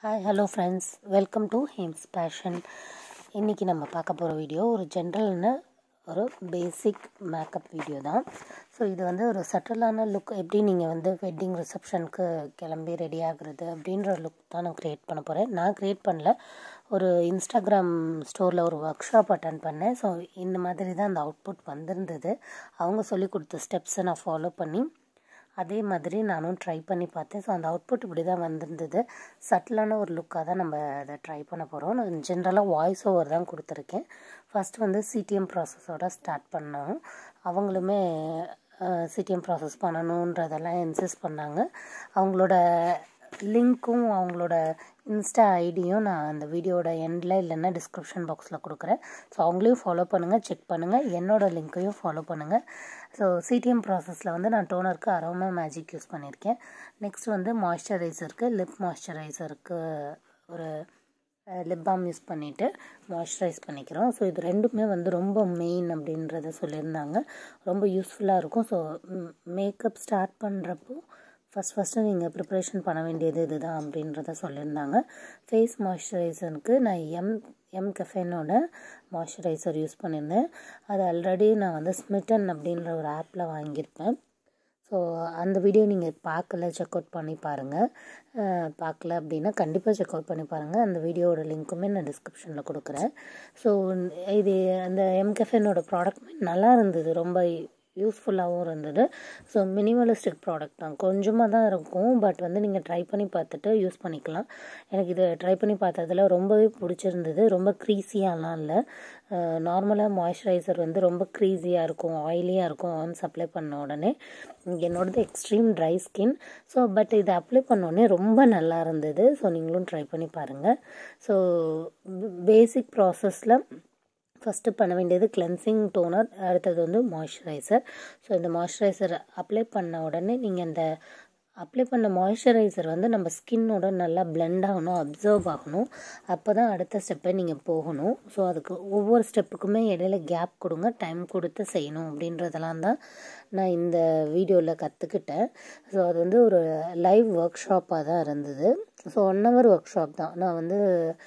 hi hello friends welcome to ஹேம்ஸ் fashion இன்றைக்கி நம்ம பார்க்க போகிற வீடியோ ஒரு ஜென்ரல்னு ஒரு பேசிக் மேக்கப் வீடியோ தான் ஸோ இது வந்து ஒரு சட்டலான லுக் எப்படி நீங்கள் வந்து வெட்டிங் ரிசப்ஷனுக்கு கிளம்பி ரெடி ஆகுறது அப்படின்ற லுக் தான் நான் க்ரியேட் பண்ண போகிறேன் நான் க்ரியேட் பண்ணல ஒரு இன்ஸ்டாகிராம் ஸ்டோரில் ஒரு ஒர்க் ஷாப் அட்டன் பண்ணேன் ஸோ இந்த மாதிரி தான் அந்த அவுட்புட் வந்திருந்தது அவங்க சொல்லி கொடுத்த ஸ்டெப்ஸை நான் ஃபாலோ பண்ணி அதே மாதிரி நானும் ட்ரை பண்ணி பார்த்தேன் ஸோ அந்த அவுட்புட் இப்படி தான் வந்திருந்தது சட்டிலான ஒரு லுக்காக தான் நம்ம அதை ட்ரை பண்ண போகிறோம் நான் ஜென்ரலாக வாய்ஸ் ஓவர் தான் கொடுத்துருக்கேன் ஃபஸ்ட் வந்து சிடிஎம் ப்ராசஸோட ஸ்டார்ட் பண்ணோம் அவங்களுமே சிடிஎம் ப்ராசஸ் பண்ணணுன்றதெல்லாம் இன்சிஸ்ட் பண்ணாங்க அவங்களோட லிங்க்கும் அவங்களோட இன்ஸ்டா ஐடியும் நான் அந்த வீடியோட எண்டில் இல்லைன்னா டிஸ்கிரிப்ஷன் பாக்ஸில் கொடுக்குறேன் ஸோ அவங்களையும் ஃபாலோ பண்ணுங்கள் செக் பண்ணுங்கள் என்னோடய லிங்க்கையும் ஃபாலோ பண்ணுங்கள் ஸோ சிடிஎம் ப்ராசஸில் வந்து நான் டோனருக்கு அரோமா மேஜிக் யூஸ் பண்ணியிருக்கேன் நெக்ஸ்ட் வந்து மாய்ஸ்சரைசருக்கு லிப் மாய்ஸ்சரைசருக்கு ஒரு லிப் பாம் யூஸ் பண்ணிவிட்டு மாய்ஸ்சரைஸ் பண்ணிக்கிறோம் ஸோ இது ரெண்டுமே வந்து ரொம்ப மெயின் அப்படின்றத சொல்லியிருந்தாங்க ரொம்ப யூஸ்ஃபுல்லாக இருக்கும் ஸோ மேக்கப் ஸ்டார்ட் பண்ணுறப்போ ஃபஸ்ட் ஃபஸ்ட்டு நீங்கள் ப்ரிப்ரேஷன் பண்ண வேண்டியது இதுதான் அப்படின்றத சொல்லியிருந்தாங்க ஃபேஸ் மாய்ஸ்சரைசருக்கு நான் எம் எம் கஃபேனோட மாய்ஸ்சரைசர் யூஸ் பண்ணியிருந்தேன் அது ஆல்ரெடி நான் வந்து ஸ்மிட்டன் அப்படின்ற ஒரு ஆப்பில் வாங்கியிருப்பேன் ஸோ அந்த வீடியோ நீங்கள் பார்க்கல செக் அவுட் பண்ணி பாருங்கள் பார்க்கல அப்படின்னா கண்டிப்பாக செக் அவுட் பண்ணி பாருங்கள் அந்த வீடியோவோட லிங்க்குமே நான் டிஸ்கிரிப்ஷனில் கொடுக்குறேன் ஸோ இது அந்த எம் கஃபேனோட ப்ராடக்ட்மே நல்லா இருந்தது ரொம்ப யூஸ்ஃபுல்லாகவும் இருந்தது ஸோ மினிமலிஸ்டிக் ப்ராடக்ட் தான் கொஞ்சமாக தான் இருக்கும் பட் வந்து நீங்கள் ட்ரை பண்ணி பார்த்துட்டு யூஸ் பண்ணிக்கலாம் எனக்கு இது ட்ரை பண்ணி பார்த்ததில் ரொம்பவே பிடிச்சிருந்தது ரொம்ப க்ரீஸியாலாம் இல்லை நார்மலாக மாய்ஸ்சரைசர் வந்து ரொம்ப க்ரீஸியாக இருக்கும் ஆயிலியாக இருக்கும் ஒன்ஸ் அப்ளை பண்ண உடனே என்னோடது extreme dry skin so but இதை அப்ளை பண்ணோடனே ரொம்ப நல்லா இருந்தது ஸோ நீங்களும் ட்ரை பண்ணி பாருங்கள் ஸோ பேசிக் ப்ராசஸில் ஃபஸ்ட்டு பண்ண வேண்டியது கிளென்சிங் டோனர் அடுத்தது வந்து மாய்ஸ்சரைசர் ஸோ இந்த மாய்ஸ்சரைசர் அப்ளை பண்ண உடனே நீங்கள் இந்த அப்ளை பண்ண மாய்ஸ்சரைசர் வந்து நம்ம ஸ்கின்னோட நல்லா பிளெண்ட் ஆகணும் அப்சர்வ் ஆகணும் அப்போ தான் அடுத்த ஸ்டெப்பை நீங்கள் போகணும் ஸோ அதுக்கு ஒவ்வொரு ஸ்டெப்புக்குமே இடையில கேப் கொடுங்க டைம் கொடுத்து செய்யணும் அப்படின்றதெல்லாம் தான் நான் இந்த வீடியோவில் கற்றுக்கிட்டேன் ஸோ அது வந்து ஒரு லைவ் ஒர்க் ஷாப்பாக தான் இருந்தது so one hour workshop தான் நான் வந்து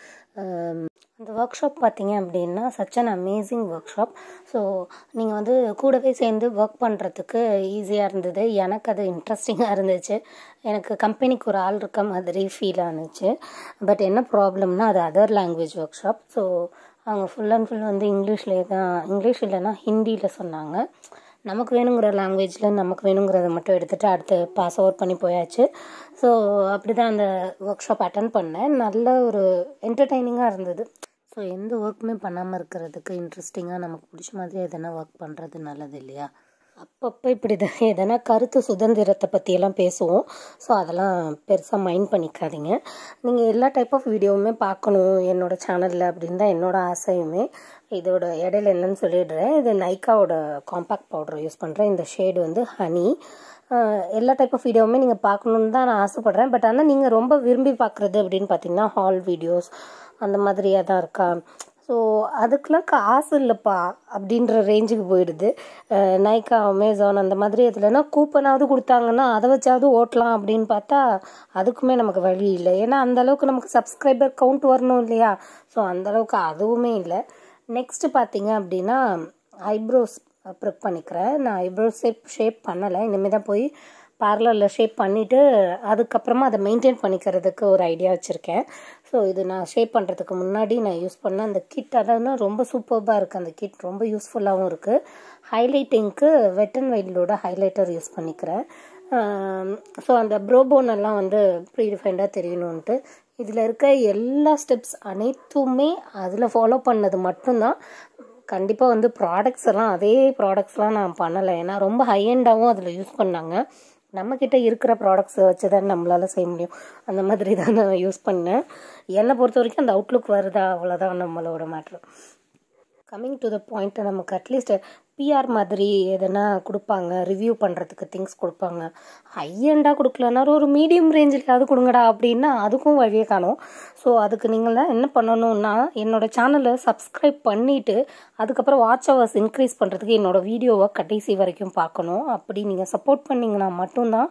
அந்த ஒர்க் ஷாப் பார்த்தீங்க அப்படின்னா such an amazing workshop so நீங்கள் வந்து கூடவே சேர்ந்து ஒர்க் பண்ணுறதுக்கு ஈஸியாக இருந்தது எனக்கு அது இன்ட்ரெஸ்டிங்காக இருந்துச்சு எனக்கு கம்பெனிக்கு ஒரு ஆள் இருக்க மாதிரி ஃபீல் ஆனிச்சு பட் என்ன ப்ராப்ளம்னா அது other language workshop so அவங்க ஃபுல் அண்ட் ஃபுல் வந்து இங்கிலீஷ்லேயே தான் இங்கிலீஷ் இல்லைன்னா ஹிந்தியில் சொன்னாங்க நமக்கு வேணுங்கிற லாங்குவேஜில் நமக்கு வேணுங்கிறத மட்டும் எடுத்துகிட்டு அடுத்து பாஸ் ஓவர் பண்ணி போயாச்சு ஸோ அப்படி தான் அந்த ஒர்க் ஷாப் அட்டன் பண்ணேன் நல்ல ஒரு என்டர்டெய்னிங்காக இருந்தது ஸோ எந்த ஒர்க்குமே பண்ணாமல் இருக்கிறதுக்கு இன்ட்ரெஸ்டிங்காக நமக்கு பிடிச்ச மாதிரி எதனா ஒர்க் பண்ணுறது நல்லது இல்லையா அப்பப்போ இப்படி தான் எதனா கருத்து சுதந்திரத்தை பற்றியெல்லாம் பேசுவோம் ஸோ அதெல்லாம் பெருசாக மைண்ட் பண்ணிக்காதீங்க நீங்கள் எல்லா டைப் ஆஃப் வீடியோவுமே பார்க்கணும் என்னோடய சேனலில் அப்படின்னு தான் என்னோடய ஆசையுமே இதோட இடையில என்னன்னு சொல்லிடுறேன் இது நைக்காவோட காம்பேக்ட் பவுடர் யூஸ் பண்ணுறேன் இந்த ஷேடு வந்து ஹனி எல்லா டைப் ஆஃப் வீடியோவுமே நீங்கள் பார்க்கணுன்னு தான் நான் ஆசைப்பட்றேன் பட் ஆனால் நீங்கள் ரொம்ப விரும்பி பார்க்குறது அப்படின்னு பார்த்தீங்கன்னா ஹால் வீடியோஸ் அந்த மாதிரியாக தான் இருக்கா ஸோ அதுக்கெலாம் காசு இல்லைப்பா அப்படின்ற ரேஞ்சுக்கு போயிடுது நைக்கா அமேசான் அந்த மாதிரி இதுலனா கூப்பனாவது கொடுத்தாங்கன்னா அதை வச்சாவது ஓட்டலாம் அப்படின்னு பார்த்தா அதுக்குமே நமக்கு வழி இல்லை ஏன்னா அந்தளவுக்கு நமக்கு சப்ஸ்கிரைபர் கவுண்ட் வரணும் இல்லையா ஸோ அந்தளவுக்கு அதுவுமே இல்லை நெக்ஸ்ட்டு பார்த்தீங்க அப்படின்னா ஐப்ரோஸ் ப்ரிப் பண்ணிக்கிறேன் நான் ஐப்ரோஸ் ஷேப் ஷேப் பண்ணலை இனிமேல் தான் போய் பார்லரில் ஷேப் பண்ணிவிட்டு அதுக்கப்புறமா அதை மெயின்டைன் பண்ணிக்கிறதுக்கு ஒரு ஐடியா வச்சுருக்கேன் ஸோ இது நான் ஷேப் பண்ணுறதுக்கு முன்னாடி நான் யூஸ் பண்ண அந்த கிட் அதாவது ரொம்ப சூப்பர்பாக இருக்குது அந்த கிட் ரொம்ப யூஸ்ஃபுல்லாகவும் இருக்குது ஹைலைட்டிங்க்கு வெட் அண்ட் வைல்டோட ஹைலைட்டர் யூஸ் பண்ணிக்கிறேன் ஸோ அந்த ப்ரோபோன் எல்லாம் வந்து ப்ரீடிஃபைண்டாக தெரியணுன்ட்டு இதில் இருக்க எல்லா ஸ்டெப்ஸ் அனைத்துமே அதில் ஃபாலோ பண்ணது மட்டும்தான் கண்டிப்பாக வந்து ப்ராடக்ட்ஸ் எல்லாம் அதே ப்ராடக்ட்ஸ்லாம் நான் பண்ணலை ஏன்னா ரொம்ப ஹை எண்டாகவும் அதில் யூஸ் பண்ணாங்க நம்மக்கிட்ட இருக்கிற ப்ராடக்ட்ஸை வச்சு தான் நம்மளால் செய்ய முடியும் அந்த மாதிரி தான் நான் யூஸ் பண்ணேன் என்னை பொறுத்த வரைக்கும் அந்த அவுட்லுக் வருதா அவ்வளோதான் நம்மளோட matter coming to the point நமக்கு அட்லீஸ்ட் பிஆர் மாதிரி எதனா கொடுப்பாங்க ரிவ்யூ பண்ணுறதுக்கு திங்ஸ் கொடுப்பாங்க ஹையண்டாக கொடுக்கலன்னா ஒரு மீடியம் ரேஞ்சில் கொடுங்கடா அப்படின்னா அதுக்கும் வழியே காணும் ஸோ அதுக்கு நீங்கள் தான் என்ன பண்ணணும்னா என்னோடய சேனலை சப்ஸ்கிரைப் பண்ணிவிட்டு அதுக்கப்புறம் வாட்ச் ஹவர்ஸ் இன்க்ரீஸ் பண்ணுறதுக்கு என்னோடய வீடியோவை கடைசி வரைக்கும் பார்க்கணும் அப்படி நீங்கள் சப்போர்ட் பண்ணிங்கன்னா மட்டும்தான்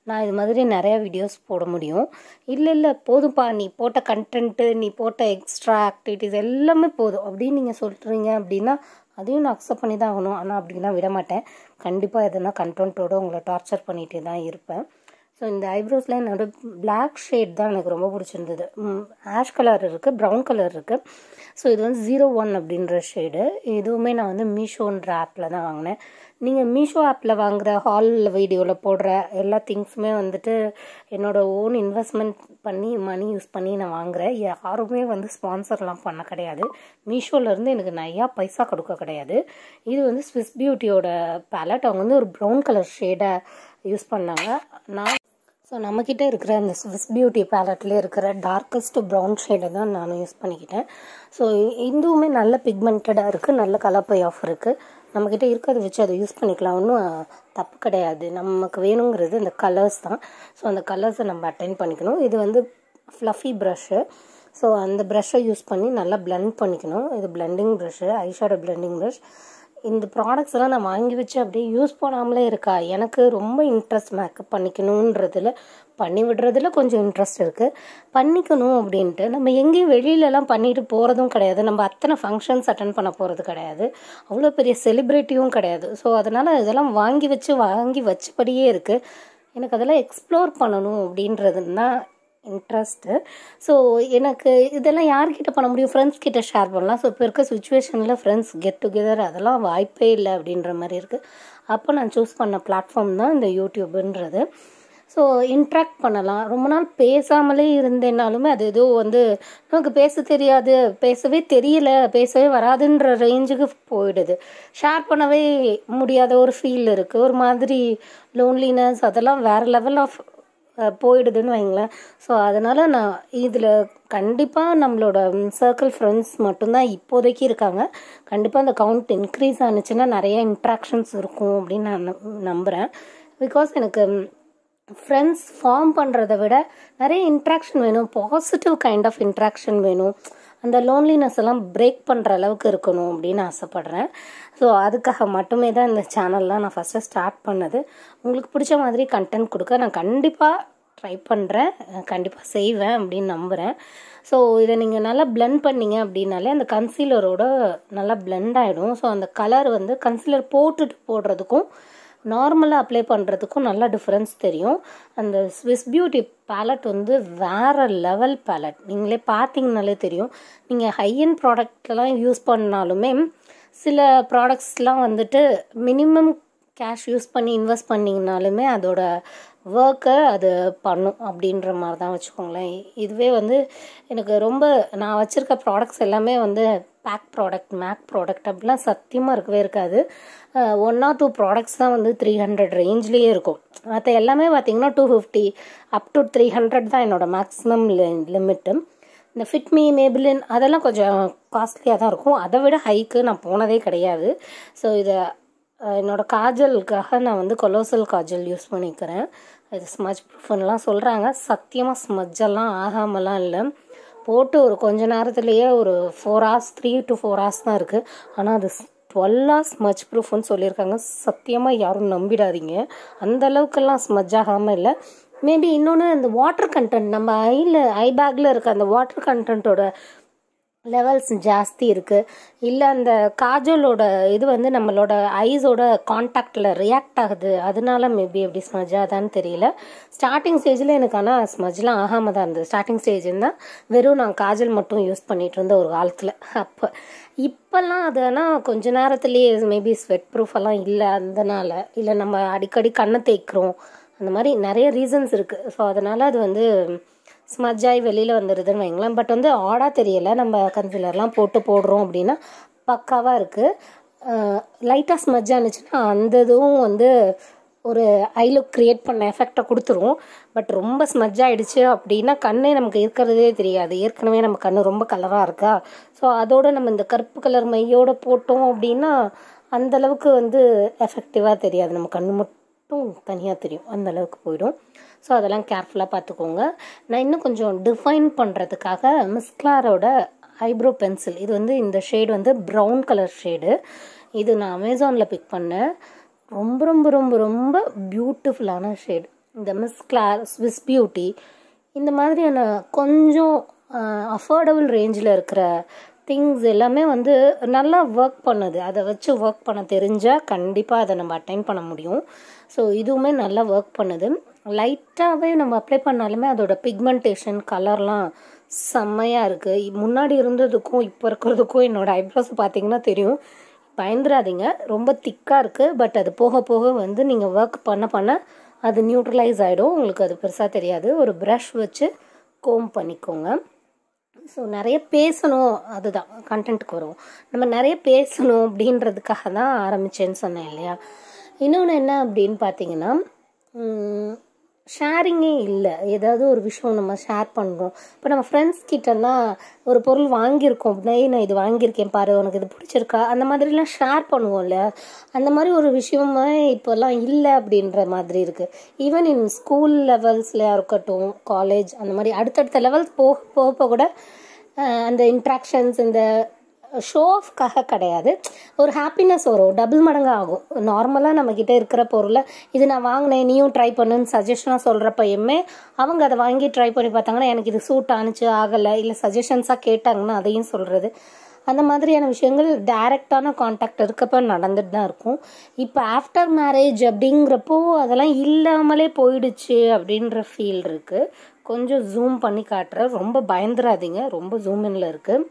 நான் இது மாதிரி நிறையா வீடியோஸ் போட முடியும் இல்லை இல்லை போதும்ப்பா நீ போட்ட கண்டென்ட்டு நீ போட்ட எக்ஸ்ட்ரா ஆக்டிவிட்டீஸ் எல்லாமே போதும் அப்படின்னு நீங்கள் சொல்கிறீங்க அப்படின்னா அதையும் நான் அக்செப்ட் பண்ணி தான் ஆகணும் ஆனால் அப்படிலாம் விட மாட்டேன் கண்டிப்பாக எதுனா கண்டென்ட்டோடு உங்களை டார்ச்சர் பண்ணிகிட்டே தான் இருப்பேன் ஸோ இந்த ஐப்ரோஸில் என்னோட பிளாக் ஷேட் தான் எனக்கு ரொம்ப பிடிச்சிருந்தது ஆஷ் கலர் இருக்குது ப்ரௌன் கலர் இருக்குது ஸோ இது வந்து ஜீரோ ஒன் அப்படின்ற ஷேடு இதுவுமே நான் வந்து மீஷோன்ற ஆப்பில் தான் வாங்கினேன் நீங்கள் மீஷோ ஆப்பில் வாங்குகிற ஹாலில் வீடியோவில் போடுற எல்லா திங்ஸுமே வந்துட்டு என்னோடய ஓன் இன்வெஸ்ட்மெண்ட் பண்ணி மணி யூஸ் பண்ணி நான் வாங்குகிறேன் யாருமே வந்து ஸ்பான்சர்லாம் பண்ண கிடையாது மீஷோலேருந்து எனக்கு நிறையா பைசா கொடுக்க கிடையாது இது வந்து ஸ்விஸ் பியூட்டியோட பேலட் அவங்க வந்து ஒரு ப்ரௌன் கலர் ஷேடை யூஸ் பண்ணாங்க நான் ஸோ நம்மக்கிட்ட இருக்கிற அந்த ஸ்விஸ் பியூட்டி பேலட்லேயே இருக்கிற டார்க்கஸ்ட் ப்ரௌன் ஷேடை தான் நான் யூஸ் பண்ணிக்கிட்டேன் ஸோ இதுவுமே நல்ல பிக்மெண்டடாக இருக்குது நல்ல கலர் பை ஆஃப் இருக்குது நம்மக்கிட்ட இருக்கிறத வச்சு அதை யூஸ் பண்ணிக்கலாம் ஒன்றும் தப்பு கிடையாது நமக்கு வேணுங்கிறது இந்த கலர்ஸ் தான் ஸோ அந்த கலர்ஸை நம்ம அட்டைன் பண்ணிக்கணும் இது வந்து ஃப்ளஃபி ப்ரஷ்ஷு ஸோ அந்த ப்ரஷ்ஷை யூஸ் பண்ணி நல்லா பிளெண்ட் பண்ணிக்கணும் இது blending brush eyeshadow blending brush இந்த ப்ராடக்ட்ஸ் எல்லாம் நான் வாங்கி வச்சு அப்படியே யூஸ் பண்ணாமலே இருக்கா எனக்கு ரொம்ப இன்ட்ரெஸ்ட் மேக்கப் பண்ணிக்கணுன்றதுல பண்ணி விடுறதுல கொஞ்சம் இன்ட்ரெஸ்ட் இருக்குது பண்ணிக்கணும் அப்படின்ட்டு நம்ம எங்கேயும் வெளியிலலாம் பண்ணிட்டு போகிறதும் கிடையாது நம்ம அத்தனை ஃபங்க்ஷன்ஸ் அட்டன் பண்ண போகிறது கிடையாது அவ்வளோ பெரிய செலிப்ரிட்டியும் கிடையாது ஸோ அதனால் இதெல்லாம் வாங்கி வச்சு வாங்கி வச்சபடியே இருக்குது எனக்கு அதெல்லாம் எக்ஸ்ப்ளோர் பண்ணணும் அப்படின்றதுன்னா இன்ட்ரெஸ்ட்டு ஸோ எனக்கு இதெல்லாம் யார்கிட்ட பண்ண முடியும் ஃப்ரெண்ட்ஸ் கிட்ட ஷேர் பண்ணலாம் ஸோ இப்போ இருக்க சுச்சுவேஷனில் ஃப்ரெண்ட்ஸ் கெட் டுகெதர் அதெல்லாம் வாய்ப்பே இல்லை அப்படின்ற மாதிரி இருக்குது அப்போ நான் சூஸ் பண்ண பிளாட்ஃபார்ம் தான் இந்த யூடியூப்ன்றது ஸோ இன்ட்ராக்ட் பண்ணலாம் ரொம்ப நாள் பேசாமலே இருந்தேனாலுமே அது ஏதோ வந்து நமக்கு பேச தெரியாது பேசவே தெரியல பேசவே வராதுன்ற ரேஞ்சுக்கு போயிடுது ஷேர் பண்ணவே முடியாத ஒரு ஃபீல் இருக்குது ஒரு மாதிரி லோன்லினஸ் அதெல்லாம் வேறு லெவல் ஆஃப் போயிடுதுன்னு வைங்களேன் ஸோ அதனால் நான் இதில் கண்டிப்பாக நம்மளோட சர்க்கிள் ஃப்ரெண்ட்ஸ் மட்டும்தான் இப்போதைக்கு இருக்காங்க கண்டிப்பாக அந்த கவுண்ட் இன்க்ரீஸ் ஆனிச்சுன்னா நிறைய இன்ட்ராக்ஷன்ஸ் இருக்கும் அப்படின்னு நான் நம்புகிறேன் பிகாஸ் எனக்கு ஃப்ரெண்ட்ஸ் ஃபார்ம் பண்ணுறதை விட நிறைய இன்ட்ராக்ஷன் வேணும் பாசிட்டிவ் கைண்ட் ஆஃப் இன்ட்ராக்ஷன் வேணும் அந்த லோன்லினஸ் எல்லாம் பிரேக் பண்ணுற அளவுக்கு இருக்கணும் அப்படின்னு ஆசைப்பட்றேன் ஸோ அதுக்காக மட்டுமே தான் இந்த சேனல்லாம் நான் ஃபஸ்ட்டு ஸ்டார்ட் பண்ணது உங்களுக்கு பிடிச்ச மாதிரி கண்டென்ட் கொடுக்க நான் கண்டிப்பாக ட்ரை பண்ணுறேன் கண்டிப்பாக செய்வேன் அப்படின்னு நம்புகிறேன் ஸோ இதை நீங்கள் நல்லா பிளெண்ட் பண்ணீங்க அப்படின்னாலே அந்த கன்சீலரோட நல்லா பிளெண்ட் ஆகிடும் ஸோ அந்த கலர் வந்து கன்சீலர் போட்டுட்டு போடுறதுக்கும் நார்மலாக அப்ளை பண்ணுறதுக்கும் நல்ல டிஃப்ரென்ஸ் தெரியும் அந்த ஸ்விஸ் பியூட்டி பேலட் வந்து வேறு லெவல் பேலட் நீங்களே பார்த்தீங்கனாலே தெரியும் நீங்கள் ஹையன் ப்ராடக்ட்லாம் யூஸ் பண்ணாலுமே சில ப்ராடக்ட்ஸ்லாம் வந்துட்டு மினிமம் கேஷ் யூஸ் பண்ணி இன்வெஸ்ட் பண்ணிங்கனாலுமே அதோட ஒர்க்கை அது பண்ணும் அப்படின்ற மாதிரி தான் வச்சுக்கோங்களேன் இதுவே வந்து எனக்கு ரொம்ப நான் வச்சுருக்க ப்ராடக்ட்ஸ் எல்லாமே வந்து பேக் ப்ராடக்ட் மேக் ப்ராடக்ட் அப்படிலாம் சத்தியமாக இருக்கவே இருக்காது ஒன் ஆர் டூ ப்ராடக்ட்ஸ் தான் வந்து த்ரீ ஹண்ட்ரட் ரேஞ்ச்லேயே இருக்கும் மற்ற எல்லாமே பார்த்தீங்கன்னா two fifty up to three hundred தான் என்னோடய மேக்ஸிமம் லிமிட்டு இந்த ஃபிட்மி மேபிளின் அதெல்லாம் கொஞ்சம் காஸ்ட்லியாக தான் இருக்கும் அதை விட ஹைக்கு நான் போனதே கிடையாது ஸோ இதை என்னோடய காஜலுக்காக நான் வந்து கொலோசல் காஜல் யூஸ் பண்ணிக்கிறேன் இது ஸ்மஜ் ப்ரூஃப்லாம் சொல்கிறாங்க சத்தியமாக ஸ்மஜ்ஜெல்லாம் ஆகாமலாம் இல்லை போட்டு ஒரு கொஞ்ச நேரத்துலேயே ஒரு four hours three to four hours தான் இருக்குது ஆனால் அது டுவெல் ஹவர்ஸ் ஸ்மஜ் ப்ரூஃப்னு சொல்லியிருக்காங்க சத்தியமாக யாரும் நம்பிடாதீங்க அந்த அளவுக்கெல்லாம் ஸ்மஜ் ஆகாமல் இல்லை மேபி இன்னொன்று இந்த வாட்டர் கண்டென்ட் நம்ம ஐயில் ஐ பேக்கில் இருக்க அந்த வாட்டர் கண்டென்ட்டோட லெவல்ஸ் ஜாஸ்தி இருக்குது இல்லை அந்த காஜலோட இது வந்து நம்மளோட ஐஸோட காண்டாக்டில் ரியாக்ட் ஆகுது அதனால மேபி எப்படி ஸ்மஜ் ஆகுதான்னு தெரியல ஸ்டார்டிங் ஸ்டேஜில் எனக்கு ஆனால் ஸ்மஜ்லாம் ஆகாமல் தான் இருந்தது ஸ்டார்டிங் ஸ்டேஜ் தான் வெறும் நான் காஜல் மட்டும் யூஸ் பண்ணிகிட்டு இருந்தேன் ஒரு காலத்தில் அப்போ இப்போல்லாம் அதெல்லாம் கொஞ்ச நேரத்துலேயே மேபி ஸ்வெட் ப்ரூஃப் எல்லாம் இல்லை அதனால இல்லை நம்ம அடிக்கடி கண்ணை தேய்க்கிறோம் அந்த மாதிரி நிறைய ரீசன்ஸ் இருக்குது ஸோ அதனால் அது வந்து ஸ்மஜ் ஆகி வெளியில் வந்துடுதுன்னு வைங்களேன் பட் வந்து ஆடாக தெரியலை நம்ம கன்சிலர்லாம் போட்டு போடுறோம் அப்படின்னா பக்காவாக இருக்குது லைட்டாக ஸ்மஜ் ஆனிச்சுன்னா அந்த இதுவும் வந்து ஒரு ஐ லுக் க்ரியேட் பண்ண எஃபெக்டை கொடுத்துரும் பட் ரொம்ப ஸ்மஜ் ஆகிடுச்சு அப்படின்னா கண்ணே நமக்கு இருக்கிறதே தெரியாது ஏற்கனவே நம்ம கண் ரொம்ப கலராக இருக்கா ஸோ அதோட நம்ம இந்த கருப்பு கலர் மையோடு போட்டோம் அப்படின்னா அந்தளவுக்கு வந்து எஃபெக்டிவாக தெரியாது நம்ம கண் மட்டும் தனியாக தெரியும் அந்த அளவுக்கு போயிடும் ஸோ அதெல்லாம் கேர்ஃபுல்லாக பார்த்துக்கோங்க நான் இன்னும் கொஞ்சம் டிஃபைன் பண்ணுறதுக்காக மிஸ்க்லாரோட ஐப்ரோ பென்சில் இது வந்து இந்த ஷேடு வந்து ப்ரௌன் கலர் ஷேடு இது நான் அமேசானில் பிக் பண்ணேன் ரொம்ப ரொம்ப ரொம்ப ரொம்ப பியூட்டிஃபுல்லான ஷேடு இந்த மிஸ் கிளார் ஸ்விஸ் பியூட்டி இந்த மாதிரியான கொஞ்சம் அஃபோர்டபுள் ரேஞ்சில் இருக்கிற திங்ஸ் எல்லாமே வந்து நல்லா ஒர்க் பண்ணுது அதை வச்சு ஒர்க் பண்ண தெரிஞ்சால் கண்டிப்பாக அதை நம்ம அட்டைன் பண்ண முடியும் ஸோ இதுவுமே நல்லா ஒர்க் பண்ணுது லைட்டாகவே நம்ம அப்ளை பண்ணாலுமே அதோட பிக்மெண்டேஷன் கலர்லாம் செம்மையாக இருக்குது முன்னாடி இருந்ததுக்கும் இப்போ இருக்கிறதுக்கும் என்னோடய ஐப்ரோஸ் பார்த்தீங்கன்னா தெரியும் பயந்துடாதீங்க ரொம்ப திக்காக இருக்குது பட் அது போக போக வந்து நீங்கள் ஒர்க் பண்ண பண்ண அது நியூட்ரலைஸ் ஆகிடும் உங்களுக்கு அது பெருசாக தெரியாது ஒரு ப்ரஷ் வச்சு கோம் பண்ணிக்கோங்க ஸோ நிறைய பேசணும் அதுதான் கண்டென்ட்டுக்கு வருவோம் நம்ம நிறைய பேசணும் அப்படின்றதுக்காக தான் ஆரம்பித்தேன்னு சொன்னேன் இல்லையா இன்னொன்று என்ன அப்படின்னு பார்த்தீங்கன்னா ஷேரிங்கே இல்லை ஏதாவது ஒரு விஷயம் நம்ம ஷேர் பண்ணுறோம் இப்போ நம்ம ஃப்ரெண்ட்ஸ் கிட்டனா ஒரு பொருள் வாங்கியிருக்கோம் அப்படின்னா "ஏய், நான் இது வாங்கியிருக்கேன் பாரு உனக்கு இது பிடிச்சிருக்கா அந்த மாதிரிலாம் ஷேர் பண்ணுவோம்ல அந்த மாதிரி ஒரு விஷயமே இப்போல்லாம் இல்லை அப்படின்ற மாதிரி இருக்குது ஈவன் இன் ஸ்கூல் லெவல்ஸ்லையாக இருக்கட்டும் காலேஜ் அந்த மாதிரி அடுத்தடுத்த லெவல்ஸ் போக போக போக கூட அஹ், அந்த இன்ட்ராக்ஷன்ஸ் இந்த ஷோ ஆஃப்காக கிடையாது ஒரு ஹாப்பினஸ் வரும் டபுள் மடங்கு ஆகும் நார்மலாக நம்மக்கிட்ட இருக்கிற பொருளை இது நான் வாங்கினேன் நீயும் ட்ரை பண்ணுன்னு சஜஷனாக சொல்கிறப்பயுமே அவங்க அதை வாங்கி ட்ரை பண்ணி பார்த்தாங்கன்னா எனக்கு இது சூட் ஆணுச்சு ஆகலை இல்லை சஜஷன்ஸாக கேட்டாங்கன்னா அதையும் சொல்கிறது அந்த மாதிரியான விஷயங்கள் டைரக்டான காண்டாக்ட் இருக்கப்ப நடந்துட்டு தான் இருக்கும் இப்போ ஆஃப்டர் மேரேஜ் அப்படிங்கிறப்போ அதெல்லாம் இல்லாமலே போயிடுச்சு அப்படின்ற ஃபீல் இருக்குது கொஞ்சம் ஜூம் பண்ணி காட்டுறேன் ரொம்ப பயந்துடாதீங்க ரொம்ப ஜூமின்ல இருக்குது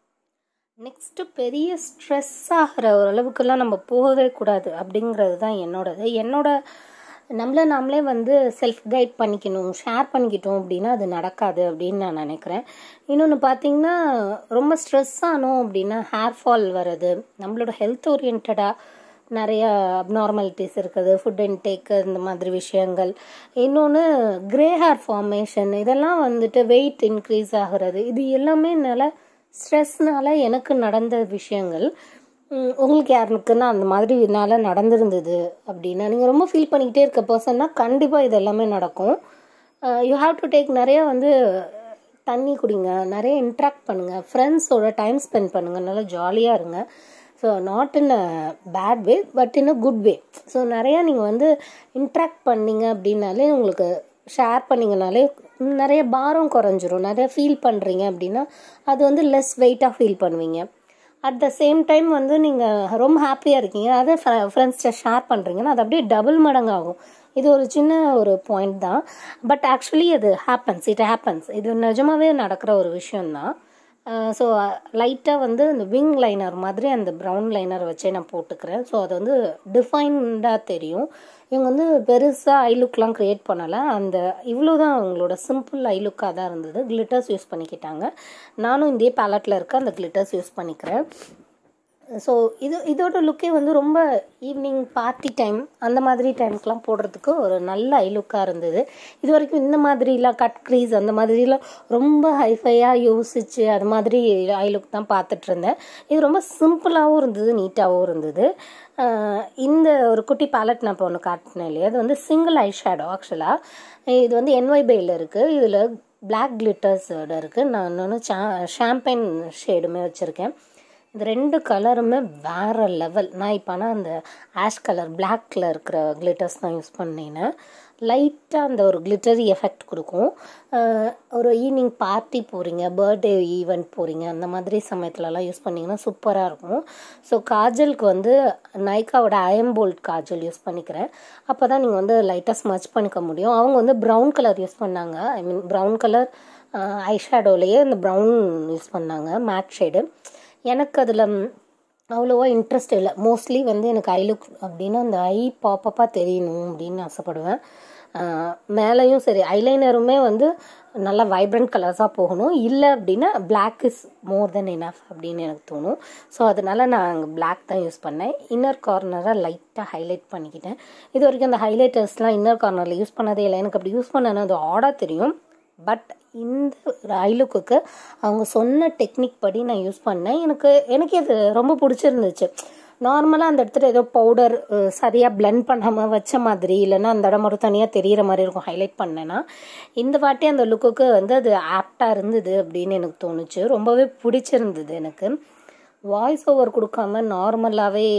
நெக்ஸ்ட்டு பெரிய ஸ்ட்ரெஸ் ஆகிற ஓரளவுக்குலாம் நம்ம போகவே கூடாது அப்படிங்கிறது தான் என்னோடது என்னோட நம்மளை நாமளே வந்து செல்ஃப் கைட் பண்ணிக்கணும் ஷேர் பண்ணிக்கிட்டோம் அப்படின்னா அது நடக்காது அப்படின்னு நான் நினைக்கிறேன் இன்னொன்று பார்த்தீங்கன்னா ரொம்ப ஸ்ட்ரெஸ் ஆனோம் அப்படின்னா ஹேர் ஃபால் வர்றது நம்மளோட ஹெல்த் ஓரியன்டாக நிறைய அப்நார்மாலிட்டிஸ் இருக்குது ஃபுட் இன்டேக் இந்த மாதிரி விஷயங்கள் இன்னொன்று கிரே ஹேர் ஃபார்மேஷன் இதெல்லாம் வந்துட்டு வெயிட் இன்க்ரீஸ் ஆகிறது இது எல்லாமே என்னால் ஸ்ட்ரெஸ்னால எனக்கு நடந்த விஷயங்கள் உம், உங்களுக்கு யாருக்குன்னா அந்த மாதிரி என்னால் நடந்திருந்தது அப்படின்னா நீங்கள் ரொம்ப ஃபீல் பண்ணிக்கிட்டே இருக்க பர்சன்னா கண்டிப்பாக இது எல்லாமே நடக்கும் யூ ஹாவ் டு டேக் நிறைய வந்து தண்ணி குடிங்க நிறைய இன்ட்ராக்ட் பண்ணுங்கள் ஃப்ரெண்ட்ஸோட டைம் ஸ்பெண்ட் பண்ணுங்கள் நல்லா ஜாலியாக இருங்க so not in a bad way but in a good way so நிறையா நீங்கள் வந்து இன்ட்ராக்ட் பண்ணீங்க அப்படின்னாலே உங்களுக்கு ஷேர் பண்ணிங்கனாலே நிறைய பாரம் குறைஞ்சிரும் நிறைய ஃபீல் பண்ணுறீங்க அப்படின்னா அது வந்து லெஸ் வெயிட்டாக ஃபீல் பண்ணுவீங்க அட் த சேம் டைம் வந்து நீங்கள் ரொம்ப ஹாப்பியாக இருக்கீங்க அதை ஃப்ரெண்ட்ஸ்கிட்ட ஷேர் பண்ணுறீங்கன்னா அது அப்படியே டபுள் மடங்கு ஆகும் இது ஒரு சின்ன ஒரு பாயிண்ட் தான் பட் ஆக்சுவலி அது ஹேப்பன்ஸ் இட் ஹேப்பன்ஸ் இது நிஜமாவே நடக்கிற ஒரு விஷயம்தான் ஸோ லைட்டாக வந்து இந்த விங் லைனர் மாதிரி அந்த ப்ரௌன் லைனர் வச்சே நான் போட்டுக்கிறேன் ஸோ அது வந்து டிஃபைன்டாக தெரியும் இவங்க வந்து பெருசாக ஐ லுக்லாம் க்ரியேட் பண்ணலை அந்த இவ்வளோ தான் அவங்களோட சிம்பிள் ஐ லுக்காக தான் இருந்தது கிளிட்டர்ஸ் யூஸ் பண்ணிக்கிட்டாங்க நானும் இதே பேலட்டில் இருக்க அந்த கிளிட்டர்ஸ் யூஸ் பண்ணிக்கிறேன் ஸோ இது இதோட லுக்கே வந்து ரொம்ப ஈவினிங் பார்ட்டி டைம் அந்த மாதிரி டைம்க்குலாம் போடுறதுக்கு ஒரு நல்ல ஐ லுக்காக இருந்தது இது வரைக்கும் இந்த மாதிரிலாம் கட் க்ரீஸ் அந்த மாதிரிலாம் ரொம்ப ஹைஃபையாக யோசிச்சு அது மாதிரி ஐ லுக் தான் பார்த்துட்டு இருந்தேன் இது ரொம்ப சிம்பிளாகவும் இருந்தது நீட்டாகவும் இருந்தது ஆஹ் இந்த ஒரு குட்டி பேலட் நான் இப்போ ஒன்று காட்டினேன் இல்லையா அது வந்து சிங்கிள் ஐ ஷேடோ ஆக்சுவலாக இது வந்து என்ஒய் பேயில் இருக்குது இதில் பிளாக் கிளிட்டர்ஸோட இருக்குது நான் இன்னொன்று சா ஷாம்பைன் ஷேடுமே வச்சுருக்கேன் இந்த ரெண்டு கலருமே வேறு லெவல் நான் இப்போ ஆனால் அந்த ஆஷ் கலர் பிளாக்ல இருக்கிற கிளிட்டர்ஸ் தான் யூஸ் பண்ணினேன் லைட்டாக அந்த ஒரு கிளிட்டரி எஃபெக்ட் கொடுக்கும் அஹ் ஒரு ஈவினிங் பார்ட்டி போகிறீங்க பர்த்டே ஈவெண்ட் போகிறீங்க அந்த மாதிரி சமயத்துலலாம் யூஸ் பண்ணிங்கன்னா சூப்பராக இருக்கும் ஸோ காஜலுக்கு வந்து நைக்காவோட அயம்போல்ட் காஜல் யூஸ் பண்ணிக்கிறேன் அப்போ தான் நீங்கள் வந்து லைட்டாக ஸ்மச் பண்ணிக்க முடியும் அவங்க வந்து ப்ரௌன் கலர் யூஸ் பண்ணாங்க ஐ மீன் ப்ரௌன் கலர் ஐ ஷேடோலேயே இந்த ப்ரௌன் யூஸ் பண்ணாங்க மேட் ஷேடு எனக்கு அதில் அவ்வளோவா இன்ட்ரெஸ்ட் இல்லை மோஸ்ட்லி வந்து எனக்கு ஐ லுக் அப்படின்னா அந்த ஐ பாப்பப்பாக தெரியணும் அப்படின்னு ஆசைப்படுவேன் ஆஹ் மேலேயும் சரி ஐலைனருமே வந்து நல்லா வைப்ரண்ட் கலர்ஸாக போகணும் இல்லை அப்படின்னா Black is more than enough அப்படின்னு எனக்கு தோணும் ஸோ அதனால நான் அங்கே Black தான் யூஸ் பண்ணேன் இன்னர் கார்னரை லைட்டாக ஹைலைட் பண்ணிக்கிட்டேன் இது வரைக்கும் அந்த ஹைலைட்டர்ஸ்லாம் இன்னர் கார்னரில் யூஸ் பண்ணதே இல்லை எனக்கு அப்படி யூஸ் பண்ணனா அது ஆடாக தெரியும் பட் இந்த ஐலுக்குக்கு அவங்க சொன்ன டெக்னிக் படி நான் யூஸ் பண்ணேன் எனக்கு எனக்கு இது ரொம்ப பிடிச்சிருந்துச்சு நார்மலாக அந்த இடத்துல ஏதோ பவுடர் சரியாக blend பண்ணாமல் வச்ச மாதிரி இல்லைன்னா அந்த இடம் மட்டும் தனியாக தெரியிற மாதிரி இருக்கும் ஹைலைட் பண்ணேன்னா இந்த வாட்டி அந்த லுக்குக்கு வந்து அது ஆப்டாக இருந்தது அப்படின்னு எனக்கு தோணுச்சு ரொம்பவே பிடிச்சிருந்தது எனக்கு வாய்ஸ் ஓவர் கொடுக்காம நார்மலாகவே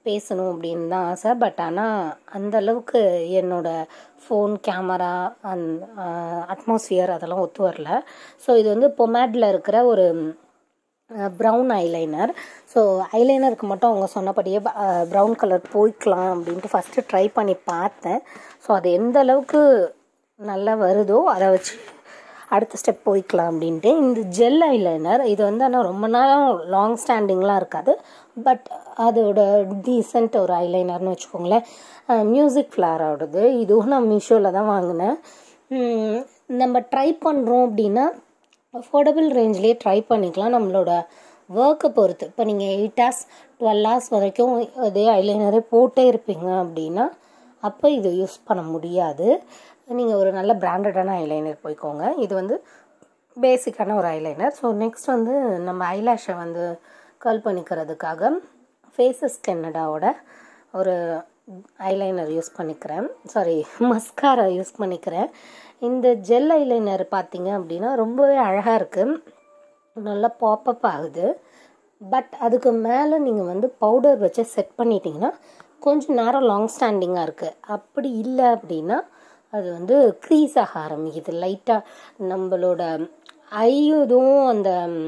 பேசணும் அப்படின்னு தான் ஆசை பட் ஆனால் அந்த அளவுக்கு என்னோட ஃபோன் கேமரா அந் அட்மாஸ்ஃபியர் அதெல்லாம் ஒத்து வரல ஸோ இது வந்து பொமேடில் இருக்கிற ஒரு ப்ரௌன் ஐலைனர் ஸோ ஐலைனருக்கு மட்டும் அவங்க சொன்னபடியே ப்ரௌன் கலர் போய்க்கலாம் அப்படின்ட்டு ஃபஸ்ட்டு ட்ரை பண்ணி பார்த்தேன் ஸோ அது எந்த அளவுக்கு நல்லா வருதோ அதை வச்சு அடுத்த ஸ்டெப் போய்க்கலாம் அப்படின்ட்டு இந்த ஜெல் ஐலைனர் இது வந்து ஆனால் ரொம்ப நேரம் லாங் ஸ்டாண்டிங்லாம் இருக்காது பட் அதோட டீசெண்ட் ஒரு ஐலைனர்னு வச்சுக்கோங்களேன் மியூசிக் ஃப்ளாரோடது இதுவும் நான் மீஷோவில் தான் வாங்கினேன் நம்ம ட்ரை பண்ணுறோம் அப்படின்னா அஃபோர்டபுள் ரேஞ்ச்லேயே ட்ரை பண்ணிக்கலாம் நம்மளோட ஒர்க்கை பொறுத்து இப்போ நீங்கள் எயிட் ஹார்ஸ் டுவெல் ஹார்ஸ் வரைக்கும் அதே ஐலைனரே போட்டே இருப்பீங்க அப்படின்னா அப்போ இது யூஸ் பண்ண முடியாது நீங்கள் ஒரு நல்ல பிராண்டடான ஐலைனர் போய்க்கோங்க இது வந்து பேசிக்கான ஒரு ஐலைனர் ஸோ நெக்ஸ்ட் வந்து நம்ம ஐலாஷை வந்து கர்ல் பண்ணிக்கிறதுக்காக ஃபேஸஸ் கென்னடாவோட ஒரு ஐலைனர் யூஸ் பண்ணிக்கிறேன் சாரி மஸ்காரா யூஸ் பண்ணிக்கிறேன் இந்த ஜெல் ஐலைனர் பார்த்தீங்க அப்படின்னா ரொம்பவே அழகாக இருக்குது நல்லா பாப்பப் ஆகுது பட் அதுக்கு மேலே நீங்கள் வந்து பவுடர் வச்சு செட் பண்ணிட்டீங்கன்னா கொஞ்சம் நேரம் லாங் ஸ்டாண்டிங்காக இருக்குது அப்படி இல்லை அப்படின்னா அது வந்து க்ரீஸ் ஆக ஆரம்பிக்குது லைட்டாக நம்மளோட ஐயும் அந்த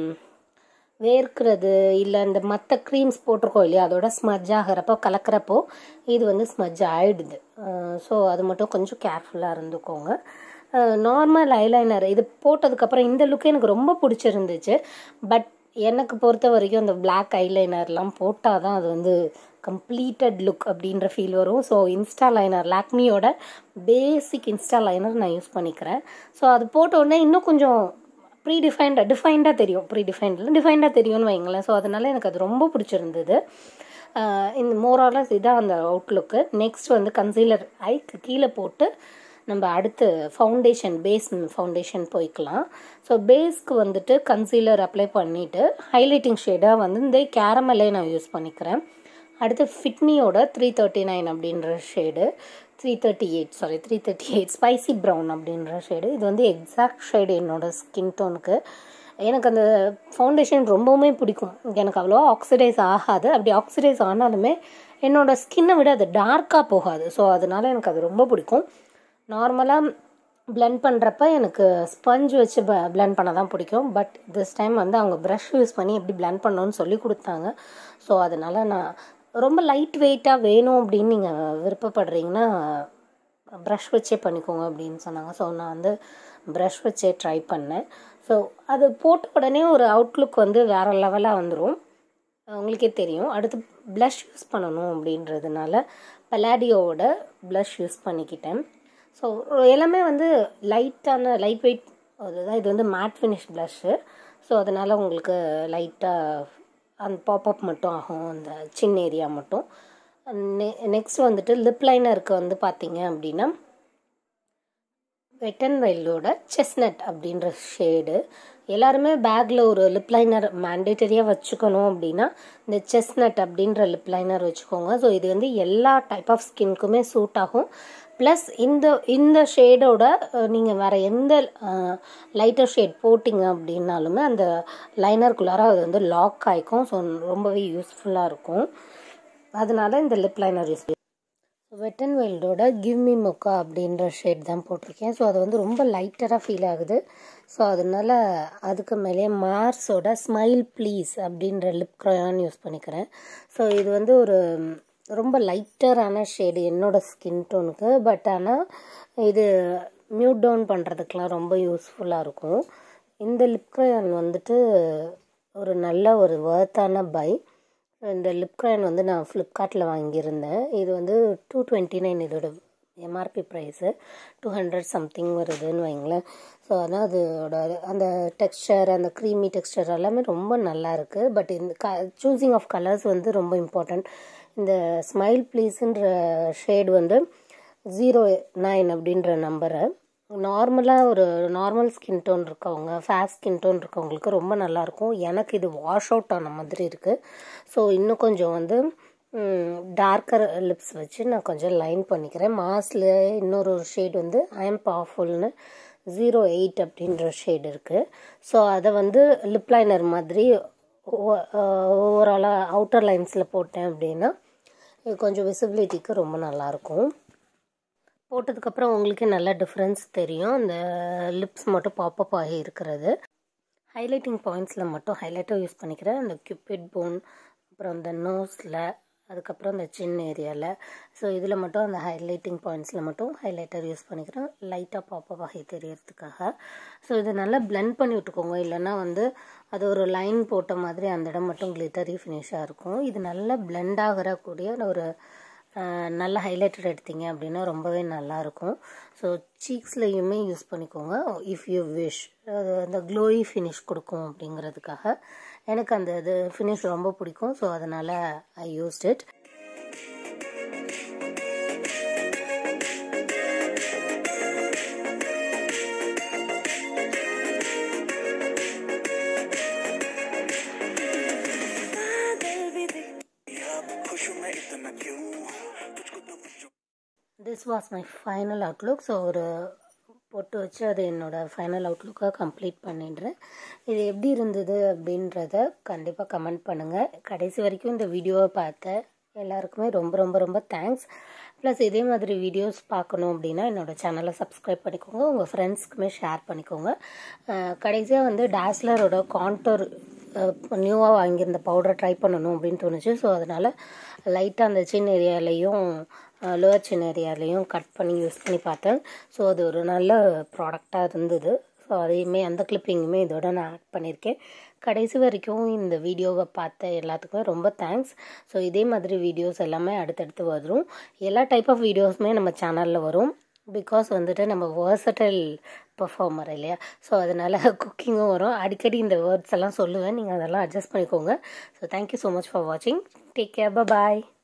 வேர்க்கிறது இல்லை இந்த மற்ற க்ரீம்ஸ் போட்டிருக்கோம் இல்லையா அதோட ஸ்மஜ் ஆகிறப்போ கலக்கிறப்போ இது வந்து ஸ்மஜ் ஆகிடுது ஸோ அது மட்டும் கொஞ்சம் கேர்ஃபுல்லாக இருந்துக்கோங்க நார்மல் ஐலைனர் இது போட்டதுக்கப்புறம் இந்த லுக்கு எனக்கு ரொம்ப பிடிச்சிருந்துச்சு பட் எனக்கு பொறுத்த வரைக்கும் அந்த பிளாக் ஐலைனர்லாம் போட்டால் தான் அது வந்து கம்ப்ளீட்டட் லுக் அப்படின்ற ஃபீல் வரும் ஸோ இன்ஸ்டா லைனர் லாக்மியோட பேசிக் இன்ஸ்டா லைனர் நான் யூஸ் பண்ணிக்கிறேன் ஸோ அது போட்ட உடனே இன்னும் கொஞ்சம் ப்ரீ டிஃபைன்டாக டிஃபைன்டாக தெரியும் ப்ரீ டிஃபைண்டில் டிஃபைன்டாக தெரியும்னு வைங்களேன் ஸோ அதனால எனக்கு அது ரொம்ப பிடிச்சிருந்தது இந்த மோராலஸ் இதான் அந்த அவுட்லுக்கு நெக்ஸ்ட் வந்து கன்சீலர் ஐக்கு கீழே போட்டு நம்ம அடுத்து ஃபவுண்டேஷன் பேஸ் ஃபவுண்டேஷன் போய்க்கலாம் ஸோ பேஸ்க்கு வந்துட்டு கன்சீலர் அப்ளை பண்ணிவிட்டு ஹைலைட்டிங் ஷேடாக வந்து இந்த கேரமலே நான் யூஸ் பண்ணிக்கிறேன் அடுத்து ஃபிட்மியோட த்ரீ தேர்ட்டி நைன் அப்படின்ற shade three thirty eight sorry three thirty eight spicy brown அப்படின்ற ஷேடு இது வந்து எக்ஸாக்ட் ஷேடு என்னோடய ஸ்கின் டோனுக்கு எனக்கு அந்த ஃபவுண்டேஷன் ரொம்பவுமே பிடிக்கும் எனக்கு அவ்வளோவா ஆக்சிடைஸ் ஆகாது அப்படி ஆக்சிடைஸ் ஆனாலுமே என்னோடய ஸ்கின்னை விட அது டார்க்காக போகாது ஸோ அதனால எனக்கு அது ரொம்ப பிடிக்கும் நார்மலாக பிளெண்ட் பண்ணுறப்ப எனக்கு ஸ்பஞ்ச் வச்சு பிளெண்ட் பண்ண தான் பிடிக்கும் பட் திஸ் டைம் வந்து அவங்க ப்ரஷ் யூஸ் பண்ணி எப்படி பிளெண்ட் பண்ணணும்னு சொல்லி கொடுத்தாங்க ஸோ அதனால் நான் ரொம்ப லைட் வெயிட்டாக வேணும் அப்படின்னு நீங்கள் விருப்பப்படுறீங்கன்னா ப்ரஷ் வச்சே பண்ணிக்கோங்க அப்படின்னு சொன்னாங்க ஸோ நான் வந்து ப்ரஷ் வச்சே ட்ரை பண்ணேன் ஸோ அது போட்ட உடனே ஒரு அவுட்லுக் வந்து வேறு லெவலாக வந்துடும் உங்களுக்கே தெரியும் அடுத்து ப்ளஷ் யூஸ் பண்ணணும் அப்படின்றதுனால பலாடியோவோட ப்ளஷ் யூஸ் பண்ணிக்கிட்டேன் ஸோ எல்லாமே வந்து லைட்டான லைட் வெயிட் அதுதான் இது வந்து மேட் ஃபினிஷ் ப்ளஷ்ஷு ஸோ அதனால் உங்களுக்கு லைட்டாக அந்த பாப்அப் மட்டும் ஆகும் அந்த சின்ன ஏரியா மட்டும் நெ நெக்ஸ்ட் வந்துட்டு லிப் லைனருக்கு வந்து பார்த்தீங்க அப்படின்னா வெட் அண்ட் வைல்டோட செஸ்னட் அப்படின்ற ஷேடு எல்லாருமே பேக்கில் ஒரு லிப் லைனர் மேண்டேட்டரியாக வச்சுக்கணும் அப்படின்னா இந்த செஸ்னட் அப்படின்ற லிப் லைனர் வச்சுக்கோங்க ஸோ இது வந்து எல்லா டைப் ஆஃப் ஸ்கின்க்குமே சூட் ஆகும் ப்ளஸ் இந்த இந்த ஷேடோட நீங்கள் வேறு எந்த லைட்டர் ஷேட் போட்டிங்க அப்படின்னாலுமே அந்த லைனருக்குள்ளார அது வந்து லாக் ஆகிக்கும் ஸோ ரொம்பவே யூஸ்ஃபுல்லாக இருக்கும் அதனால இந்த lip liner use wet and வைல்டோட கிவ் மீ மொக்கா அப்படின்ற ஷேட் தான் போட்டிருக்கேன் ஸோ அது வந்து ரொம்ப லைட்டராக ஃபீல் ஆகுது ஸோ அதனால அதுக்கு மேலே மார்ஸோட ஸ்மைல் ப்ளீஸ் அப்படின்ற லிப் க்ரையான் யூஸ் பண்ணிக்கிறேன் ஸோ இது வந்து ஒரு ரொம்ப லைட்டரான ஷேடு என்னோடய ஸ்கின் டோனுக்கு பட் ஆனால் இது மியூட் டவுன் பண்ணுறதுக்கெலாம் ரொம்ப யூஸ்ஃபுல்லாக இருக்கும் இந்த லிப் க்ரையான் வந்துட்டு ஒரு நல்ல ஒரு ஒர்த்தான பை இந்த லிப் க்ரையான் வந்து நான் ஃப்ளிப்கார்ட்டில் வாங்கியிருந்தேன் இது வந்து டூ டுவெண்ட்டி நைன் இதோட MRP price two hundred something வருதுன்னு வைங்களேன் ஸோ அதான் அதோட அந்த டெக்ஸ்டர் அந்த க்ரீமி டெக்ஸ்டர் எல்லாமே ரொம்ப நல்லா இருக்குது பட் இந்த க சூஸிங் ஆஃப் கலர்ஸ் வந்து ரொம்ப இம்பார்ட்டண்ட் இந்த ஸ்மைல் ப்ளீஸுன்ற ஷேட் வந்து ஜீரோ நைன் அப்படின்ற நம்பரை நார்மலாக ஒரு நார்மல் ஸ்கின் டோன் இருக்கவங்க ஃபேஸ் ஸ்கின் டோன் இருக்கவங்களுக்கு ரொம்ப நல்லாயிருக்கும் எனக்கு இது வாஷ் அவுட் ஆன மாதிரி இருக்குது ஸோ இன்னும் கொஞ்சம் வந்து டார்க்கர் லிப்ஸ் வச்சு நான் கொஞ்சம் லைன் பண்ணிக்கிறேன் மாஸில் இன்னொரு ஷேட் வந்து ஐ எம் பவர்ஃபுல்னு ஜீரோ எயிட் அப்படின்ற ஷேட் இருக்குது ஸோ அதை வந்து லிப் லைனர் மாதிரி ஓவராலாக அவுட்டர் லைன்ஸில் போட்டேன் அப்படின்னா இது கொஞ்சம் விசிபிலிட்டிக்கு ரொம்ப நல்லாயிருக்கும் போட்டதுக்கப்புறம் உங்களுக்கே நல்ல டிஃப்ரென்ஸ் தெரியும் இந்த லிப்ஸ் மட்டும் பாப்பப் ஆகி இருக்கிறது ஹைலைட்டிங் பாயிண்ட்ஸில் மட்டும் ஹைலைட்டாக யூஸ் பண்ணிக்கிறேன் இந்த கியூபிட் போன் அப்புறம் இந்த நோஸில் அதுக்கப்புறம் இந்த சின் ஏரியாவில் ஸோ இதில் மட்டும் அந்த ஹைலைட்டிங் பாயிண்ட்ஸில் மட்டும் ஹைலைட்டர் யூஸ் பண்ணிக்கிறேன் லைட்டாக பாப்பப் ஆகி தெரியறதுக்காக ஸோ இதை நல்லா பிளெண்ட் பண்ணி விட்டுக்கோங்க இல்லைன்னா வந்து அது ஒரு லைன் போட்ட மாதிரி அந்த இடம் மட்டும் கிளிட்டரி ஃபினிஷாக இருக்கும் இது நல்லா பிளெண்ட் ஆகிற கூடிய ஒரு நல்ல ஹைலைட்டர் எடுத்தீங்க அப்படின்னா ரொம்பவே நல்லாயிருக்கும் ஸோ சீக்ஸ்லையுமே யூஸ் பண்ணிக்கோங்க இஃப் யூ விஷ் அது அந்த க்ளோயி ஃபினிஷ் கொடுக்கும் அப்படிங்கிறதுக்காக எனக்கு அந்த இது ஃபினிஷ் ரொம்ப பிடிக்கும் ஸோ அதனால் I used it this was my final outlook so ஒரு போட்டு வச்சு அது என்னோடய ஃபைனல் அவுட்லுக்காக கம்ப்ளீட் பண்ணிடுறேன் இது எப்படி இருந்தது அப்படின்றத கண்டிப்பாக கமெண்ட் பண்ணுங்கள் கடைசி வரைக்கும் இந்த வீடியோவை பார்த்த எல்லாருக்குமே ரொம்ப ரொம்ப ரொம்ப தேங்க்ஸ் ப்ளஸ் இதே மாதிரி வீடியோஸ் பார்க்கணும் அப்படின்னா என்னோடய சேனலை சப்ஸ்கிரைப் பண்ணிக்கோங்க உங்கள் ஃப்ரெண்ட்ஸ்க்குமே ஷேர் பண்ணிக்கோங்க கடைசியாக வந்து டேஸ்லரோட கான்டோர் நியூவாக வாங்கியிருந்த பவுடரை ட்ரை பண்ணணும் அப்படின்னு தோணுச்சு ஸோ அதனால் லைட்டாக அந்த சின்ன ஏரியாலையும் லோவர் சின்ன ஏரியாலையும் கட் பண்ணி யூஸ் பண்ணி பார்த்தேன் ஸோ அது ஒரு நல்ல ப்ராடக்டாக இருந்தது ஸோ அதையுமே அந்த கிளிப்பிங்குமே இதோட நான் ஆட் பண்ணியிருக்கேன் கடைசி வரைக்கும் இந்த வீடியோவை பார்த்த எல்லாத்துக்குமே ரொம்ப தேங்க்ஸ் ஸோ இதே மாதிரி வீடியோஸ் எல்லாமே அடுத்தடுத்து வரும் எல்லா டைப் ஆஃப் வீடியோஸுமே நம்ம சேனலில் வரும் பிகாஸ் வந்துட்டு நம்ம வேர்சட்டல் பர்ஃபார்மர் இல்லையா ஸோ அதனால் குக்கிங்கும் வரும் அடிக்கடி இந்த வேர்ட்ஸ் எல்லாம் சொல்லுவேன் நீங்கள் அதெல்லாம் அட்ஜஸ்ட் பண்ணிக்கோங்க so thank you so much for வாட்சிங் டேக் கேர் பாய்